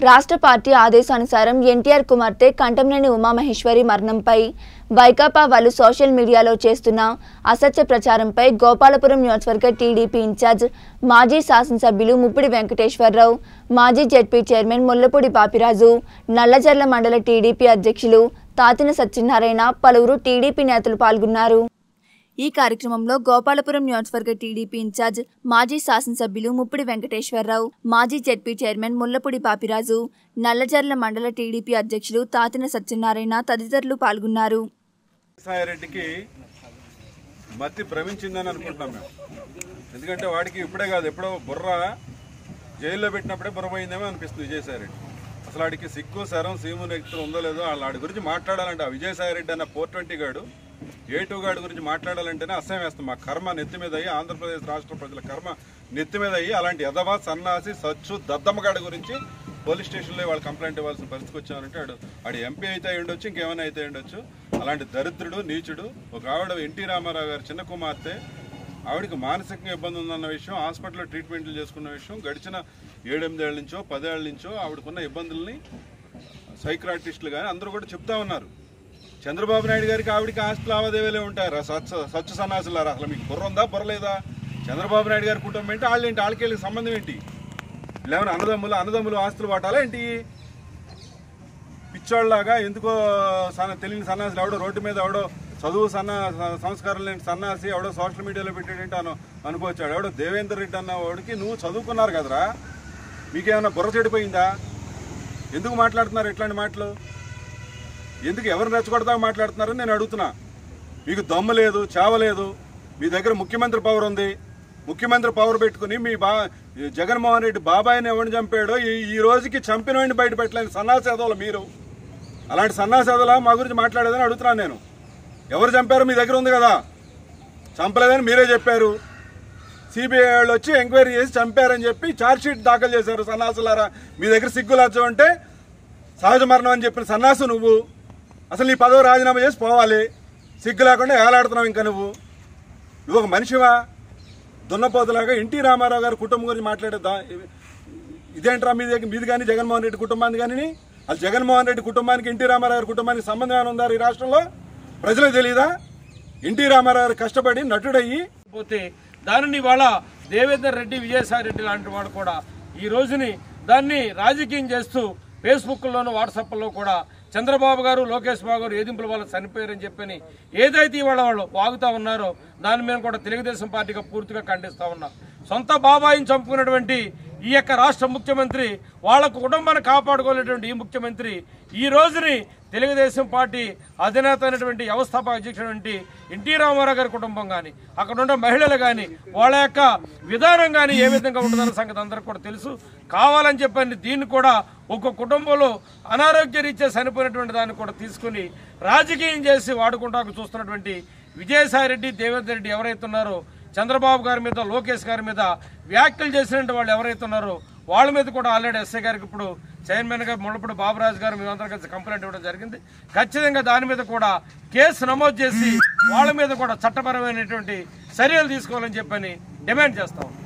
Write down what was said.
రాష్ట్ర పార్టీ ఆదేశానుసారం ఎన్టీఆర్ కుమార్తె కంటంనేని ఉమామహేశ్వరి మరణంపై వైకాపా వాళ్ళు సోషల్ మీడియాలో చేస్తున్న అసత్య ప్రచారంపై గోపాలపురం నియోజకవర్గ టీడీపీ ఇన్ఛార్జ్ మాజీ శాసనసభ్యులు ముప్పిడి వెంకటేశ్వరరావు మాజీ జెడ్పీ చైర్మన్ ముల్లపూడి పాపిరాజు నల్లజర్ల మండల టీడీపీ అధ్యక్షులు తాతిన సత్యనారాయణ పలువురు టీడీపీ నేతలు పాల్గొన్నారు ఈ కార్యక్రమంలో గోపాలపురం నియోజకవర్గ టీడీపీ ఇన్ఛార్జ్ మాజీ శాసనసభ్యులు ముప్పిడి వెంకటేశ్వరరావు మాజీ జెడ్పీ చైర్మన్ ముల్లపూడి పాపిరాజు నల్లజర్ల మండల టీడీపీ అధ్యక్షులు తాతిన సత్యనారాయణ తదితరులు పాల్గొన్నారు సాయిరెడ్డికి మతి భ్రమించిందని అనుకుంటున్నాం మేము ఎందుకంటే వాడికి ఇప్పుడే కాదు ఎప్పుడో బుర్ర జైల్లో పెట్టినప్పుడే బుర్ర పోయిందేమో అనిపిస్తుంది విజయసాయిరెడ్డి అసలు వాడికి సిగ్గు శరం సీము నెక్తులు ఉందో లేదో వాళ్ళ వాడి గురించి మాట్లాడాలంటే ఆ విజయసాయిరెడ్డి అన్న ఫోర్ ట్వంటీ గాడు ఏ టూ గాడి గురించి మాట్లాడాలంటేనే అసహ్యం వేస్తాం మా కర్మ నెత్తి మీద అయ్యి ఆంధ్రప్రదేశ్ రాష్ట్ర ప్రజల కర్మ నెత్తి మీద అయ్యి అలాంటి యదవా సన్నాసి సచ్చు దద్దమ్మగాడి గురించి పోలీస్ స్టేషన్లో వాళ్ళు కంప్లైంట్ ఇవ్వాల్సిన పరిస్థితికి వచ్చామంటే వాడు వాడు ఎంపీ అయితే అయి ఉండొచ్చు ఇంకేమైనా అయితే అయి ఉండొచ్చు అలాంటి దరిద్రుడు నీచుడు ఒక ఆవిడ ఎన్టీ రామారావు గారి చిన్న కుమార్తె ఆవిడకి మానసికంగా ఇబ్బంది ఉందన్న విషయం హాస్పిటల్లో ట్రీట్మెంట్లు చేసుకున్న విషయం గడిచిన ఏడెనిమిదేళ్ల నుంచో పదేళ్ల నుంచో ఆవిడకున్న ఇబ్బందుల్ని సైక్రాటిస్టులు కానీ అందరూ కూడా చెప్తా ఉన్నారు చంద్రబాబు నాయుడు గారికి ఆవిడకి ఆస్తి లావాదేవీలే ఉంటారు సచ్చ సచ్చు సన్నాసులారా అసలు మీకు బుర్ర ఉందా బుర్ర లేదా చంద్రబాబు నాయుడు గారి కుటుంబం ఏంటి వాళ్ళు ఏంటి వాళ్ళకి వీళ్ళకి సంబంధం ఏంటి లేవన్నా అన్నదమ్ములు అన్నదమ్ములు ఆస్తులు వాటాలా ఏంటి పిచ్చోళ్ళలాగా ఎందుకో సన్న తెలియని సన్నాసులు ఎవడో రోడ్డు మీద ఎవడో చదువు సన్న సంస్కారం లేని సన్నాసి ఎవడో సోషల్ మీడియాలో పెట్టాడంటే అను అనుకోవచ్చాడు ఎవడో దేవేందర్ రెడ్డి అన్న వాడికి నువ్వు చదువుకున్నారు కదరా మీకేమైనా బుర్ర చెడిపోయిందా ఎందుకు మాట్లాడుతున్నారు ఇట్లాంటి మాటలు ఎందుకు ఎవరిని రెచ్చగొడతా మాట్లాడుతున్నారని నేను అడుగుతున్నా మీకు దమ్ము లేదు చావ లేదు మీ దగ్గర ముఖ్యమంత్రి పవర్ ఉంది ముఖ్యమంత్రి పవర్ పెట్టుకుని మీ బా జగన్మోహన్ రెడ్డి బాబాయిని ఎవరిని చంపాడో ఈ ఈ రోజుకి చంపిన వాడిని బయట పెట్టలేని సన్నాసేదవులు మీరు అలాంటి సన్నాసేదలా మా గురించి మాట్లాడేదని అడుగుతున్నాను నేను ఎవరు చంపారో మీ దగ్గర ఉంది కదా చంపలేదని మీరే చెప్పారు సిబిఐ వాళ్ళు వచ్చి ఎంక్వైరీ చేసి చంపారని చెప్పి ఛార్జ్షీట్ దాఖలు చేశారు సన్నాసులారా మీ దగ్గర సిగ్గు లజ్జం అంటే సహజ మరణం అని చెప్పిన సన్నాసు నువ్వు అసలు నీ పదవి రాజీనామా చేసి పోవాలి సిగ్గు లేకుండా ఏలాడుతున్నావు ఇంకా నువ్వు నువ్వు ఒక మనిషివా దున్నపోతులాగా ఎన్టీ రామారావు గారి కుటుంబం గురించి మాట్లాడేద్దా ఇదేంట్రా మీ దగ్గర మీది కానీ జగన్మోహన్ రెడ్డి కుటుంబాన్ని కానీ అది జగన్మోహన్ రెడ్డి కుటుంబానికి ఎన్టీ రామారావు గారి కుటుంబానికి సంబంధం ఏమైనా ఉందా ఈ రాష్ట్రంలో ప్రజలకు తెలియదా ఎన్టీ రామారావు గారు కష్టపడి నటుడయ్యి పోతే దానిని ఇవాళ దేవేందర్ రెడ్డి విజయసాయి రెడ్డి లాంటి వాడు కూడా ఈ రోజుని దాన్ని రాజకీయం చేస్తూ ఫేస్బుక్లోను వాట్సాప్లో కూడా చంద్రబాబు గారు లోకేష్ బాబు గారు ఏదింపుల వల్ల చనిపోయారని చెప్పని ఏదైతే ఇవాళ వాళ్ళు వాగుతా ఉన్నారో దాని మీద కూడా తెలుగుదేశం పార్టీగా పూర్తిగా ఖండిస్తా ఉన్నాం సొంత బాబాయిని చంపుకున్నటువంటి ఈ యొక్క రాష్ట్ర ముఖ్యమంత్రి వాళ్ళ కుటుంబాన్ని కాపాడుకోలేటువంటి ఈ ముఖ్యమంత్రి ఈ రోజుని తెలుగుదేశం పార్టీ అధినేత అయినటువంటి వ్యవస్థాపక అధ్యక్షుడు ఎన్టీ రామారావు గారి కుటుంబం కానీ అక్కడ ఉన్న మహిళలు కానీ వాళ్ళ యొక్క విధానం కానీ ఏ విధంగా ఉంటుందన్న సంగతి అందరికి కూడా తెలుసు కావాలని చెప్పని దీన్ని కూడా ఒక కుటుంబంలో అనారోగ్య రీత్యా చనిపోయినటువంటి దాన్ని కూడా తీసుకుని రాజకీయం చేసి వాడుకుంటాకు చూస్తున్నటువంటి విజయసాయి రెడ్డి దేవేందర్ రెడ్డి ఎవరైతే ఉన్నారో చంద్రబాబు గారి మీద లోకేష్ గారి మీద వ్యాఖ్యలు చేసినట్టు వాళ్ళు ఎవరైతే ఉన్నారో వాళ్ళ మీద కూడా ఆల్రెడీ ఎస్ఐ గారికి ఇప్పుడు చైర్మన్ గా ముళ్ళపూడి బాబురాజు గారు మేమందరం కలిసి కంప్లైంట్ ఇవ్వడం జరిగింది ఖచ్చితంగా దాని మీద కూడా కేసు నమోదు చేసి వాళ్ళ మీద కూడా చట్టపరమైనటువంటి చర్యలు తీసుకోవాలని చెప్పని డిమాండ్ చేస్తాం